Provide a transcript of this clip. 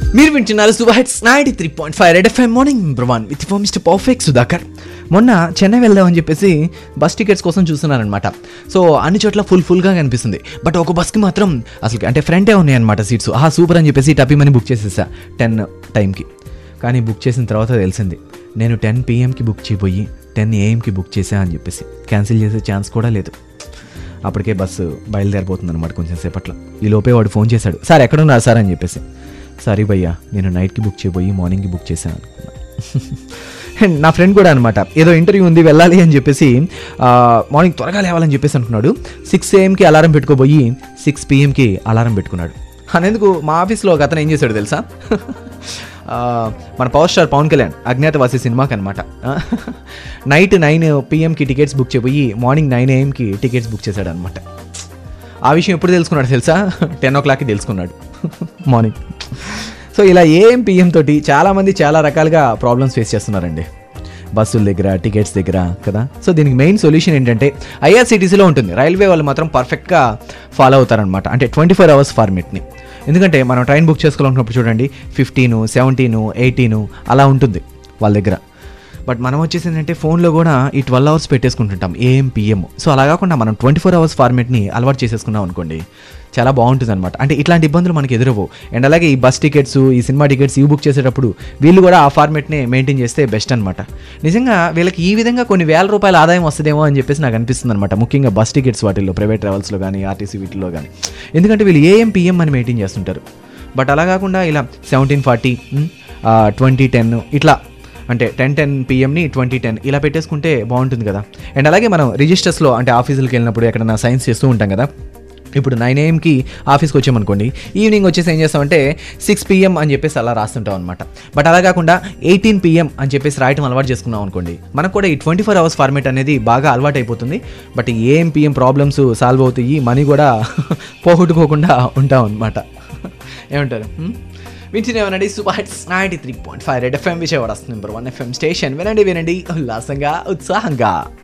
మీరు వింటున్నారు super hits ninety three point five red FM morning బ్రవాన్ with four mister perfect Sudhakar మొన్న చెన్నై వెళ్దామని చెప్పేసి బస్ టికెట్స్ కోసం చూస్తున్నానమాట సో అన్ని చోట్ల ఫుల్ ఫుల్గా కనిపిస్తుంది బట్ ఒక బస్కి మాత్రం అసలు అంటే ఫ్రంటే ఉన్నాయన్నమాట సీట్స్ ఆ సూపర్ అని చెప్పేసి టపీమని బుక్ చేసేసా టెన్ టైంకి కానీ బుక్ చేసిన తర్వాత తెలిసింది నేను టెన్ పిఎంకి బుక్ చేయబోయి టెన్ ఏఎంకి బుక్ చేసా అని చెప్పేసి క్యాన్సిల్ చేసే ఛాన్స్ కూడా లేదు అప్పటికే బస్సు బయలుదేరిపోతుంది అనమాట కొంచెం సేపట్లో ఈ లోపే వాడు ఫోన్ చేశాడు సార్ ఎక్కడున్నారు సార్ అని చెప్పేసి సారీ భయ్యా నేను నైట్కి బుక్ చేయబోయి మార్నింగ్కి బుక్ చేశాను అనుకున్నా అండ్ నా ఫ్రెండ్ కూడా అనమాట ఏదో ఇంటర్వ్యూ ఉంది వెళ్ళాలి అని చెప్పేసి ఆ, మార్నింగ్ త్వరగా లేవాలని చెప్పేసి అంటున్నాడు సిక్స్ ఏఎంకి అలారం పెట్టుకోబోయి సిక్స్ పిఎంకి అలారం పెట్టుకున్నాడు అనేందుకు మా ఆఫీస్లో ఒక అతను ఏం చేశాడు తెలుసా ఆ, మన పవర్ స్టార్ పవన్ కళ్యాణ్ అజ్ఞాతవాసి సినిమాకి అనమాట నైట్ నైన్ పిఎంకి టికెట్స్ బుక్ చేయబోయి మార్నింగ్ నైన్ ఏఎంకి టికెట్స్ బుక్ చేశాడు అనమాట ఆ విషయం ఎప్పుడు తెలుసుకున్నాడు తెలుసా టెన్ ఓ క్లాక్కి తెలుసుకున్నాడు మార్నింగ్ సో ఇలా ఏఎం పిఎం తోటి చాలామంది చాలా రకాలుగా ప్రాబ్లమ్స్ ఫేస్ చేస్తున్నారండి బస్సుల దగ్గర టికెట్స్ దగ్గర కదా సో దీనికి మెయిన్ సొల్యూషన్ ఏంటంటే ఐఆర్సిటీసీలో ఉంటుంది రైల్వే వాళ్ళు మాత్రం పర్ఫెక్ట్గా ఫాలో అవుతారనమాట అంటే ట్వంటీ ఫోర్ అవర్స్ ఫార్మేట్ని ఎందుకంటే మనం ట్రైన్ బుక్ చేసుకోవాలనుకున్నప్పుడు చూడండి ఫిఫ్టీను సెవెంటీను ఎయిటీను అలా ఉంటుంది వాళ్ళ దగ్గర బట్ మనం వచ్చేసి ఏంటంటే ఫోన్లో కూడా ఈ ట్వెల్వ్ అవర్స్ పెట్టేసుకుంటుంటాం ఏఎం పిఎం సో అలా కాకుండా మనం ట్వంటీ ఫోర్ అవర్స్ ఫార్మేట్ని అలవాటు చేసేసుకున్నాం అనుకోండి చాలా బాగుంటుంది అనమాట అంటే ఇట్లాంటి ఇబ్బందులు మనకి ఎదురవు అండ్ అలాగే ఈ బస్ టికెట్స్ ఈ సినిమా టికెట్స్ ఇవి బుక్ చేసేటప్పుడు వీళ్ళు కూడా ఆ ఫార్మేట్ని మెయింటైన్ చేస్తే బెస్ట్ అనమాట నిజంగా వీళ్ళకి ఈ విధంగా కొన్ని వేల రూపాయల ఆదాయం వస్తుందేమో అని చెప్పేసి నాకు అనిపిస్తుంది అనమాట ముఖ్యంగా బస్ టికెట్స్ వాటిల్లో ప్రైవేట్ ట్రావెల్స్లో కానీ ఆర్టీసీ వీటిలో కానీ ఎందుకంటే వీళ్ళు ఏఎం పిఎం అని మెయింటైన్ చేస్తుంటారు బట్ అలా కాకుండా ఇలా సెవెంటీన్ ఫార్టీ ట్వంటీ టెన్ ఇట్లా అంటే టెన్ టెన్ పిఎంని ట్వంటీ టెన్ ఇలా పెట్టేసుకుంటే బాగుంటుంది కదా అండ్ అలాగే మనం రిజిస్టర్స్లో అంటే ఆఫీసులకు వెళ్ళినప్పుడు ఎక్కడైనా సైన్స్ చేస్తూ ఉంటాం కదా ఇప్పుడు నైన్ ఏఎంకి ఆఫీస్కి వచ్చామనుకోండి ఈవినింగ్ వచ్చేసి ఏం చేస్తామంటే సిక్స్ పిఎం అని చెప్పేసి అలా రాస్తుంటాం అనమాట బట్ అలా కాకుండా ఎయిటీన్ పిఎం అని చెప్పేసి రాయటం అలవాటు చేసుకున్నాం అనుకోండి మనకు కూడా ఈ ట్వంటీ ఫోర్ అవర్స్ ఫార్మేట్ అనేది బాగా అలవాటు అయిపోతుంది but AM PM problems solve అవుతాయి మనీ కూడా పోగొట్టుకోకుండా ఉంటాం అనమాట ఏమంటారు హ్మ్? వింటూనేమనండి super hits ninety three point five red FM Vijayawada వస్తుంది నెంబర్ వన్ ఎఫ్ఎం స్టేషన్ వినండి వినండి ఉల్లాసంగా ఉత్సాహంగా